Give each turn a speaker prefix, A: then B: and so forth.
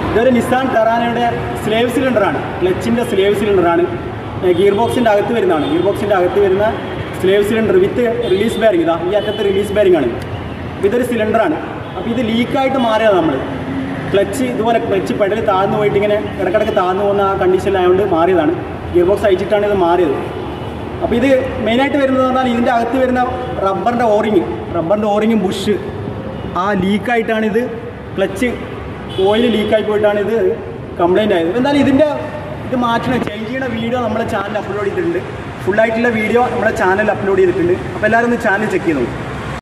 A: ഇതൊരു നിസാൻ ടെറാനയുടെ സ്ലേവ് സിലിണ്ടറാണ് ക്ലച്ചിൻ്റെ സ്ലേവ് സിലിണ്ടറാണ് ഗിയർ ബോക്സിൻ്റെ അകത്ത് വരുന്നതാണ് ഗിയർ ബോക്സിൻ്റെ അകത്ത് വരുന്ന slave cylinder with release bearing ഇതാ ഈ അറ്റത്ത് റിലീസ് ബെയറിംഗ് ആണ് ഇതൊരു സിലിണ്ടറാണ് അപ്പോൾ ഇത് ലീക്കായിട്ട് മാറിയതാണ് നമ്മൾ ക്ലച്ച് ഇതുപോലെ ക്ലച്ച് പെടൽ താഴ്ന്നു പോയിട്ട് ഇങ്ങനെ ഇടക്കിടക്ക് താഴ്ന്നു പോകുന്ന ആ കണ്ടീഷനിലായതുകൊണ്ട് മാറിയതാണ് ഗിയർ ബോക്സ് അയച്ചിട്ടാണ് ഇത് മാറിയത് അപ്പോൾ ഇത് മെയിനായിട്ട് വരുന്നത് പറഞ്ഞാൽ ഇതിൻ്റെ അകത്ത് വരുന്ന റബ്ബറിൻ്റെ ഓറിങ് റബ്ബറിൻ്റെ ഓറിങ്ങും ബുഷ് ആ ലീക്കായിട്ടാണ് ഇത് ക്ലച്ച് ഓയിൽ ലീക്കായി പോയിട്ടാണ് ഇത് കംപ്ലൈൻ്റ് ആയത് എന്തായാലും ഇതിൻ്റെ ഇത് മാറ്റണം ചേഞ്ച് ചെയ്യുന്ന വീഡിയോ നമ്മുടെ ചാനൽ അപ്ലോഡ് ചെയ്തിട്ടുണ്ട് ഫുള്ളായിട്ടുള്ള വീഡിയോ നമ്മുടെ ചാനൽ അപ്ലോഡ് ചെയ്തിട്ടുണ്ട് അപ്പോൾ എല്ലാവരും ഒന്ന് ചാനൽ ചെക്ക് ചെയ്ത് നോക്കും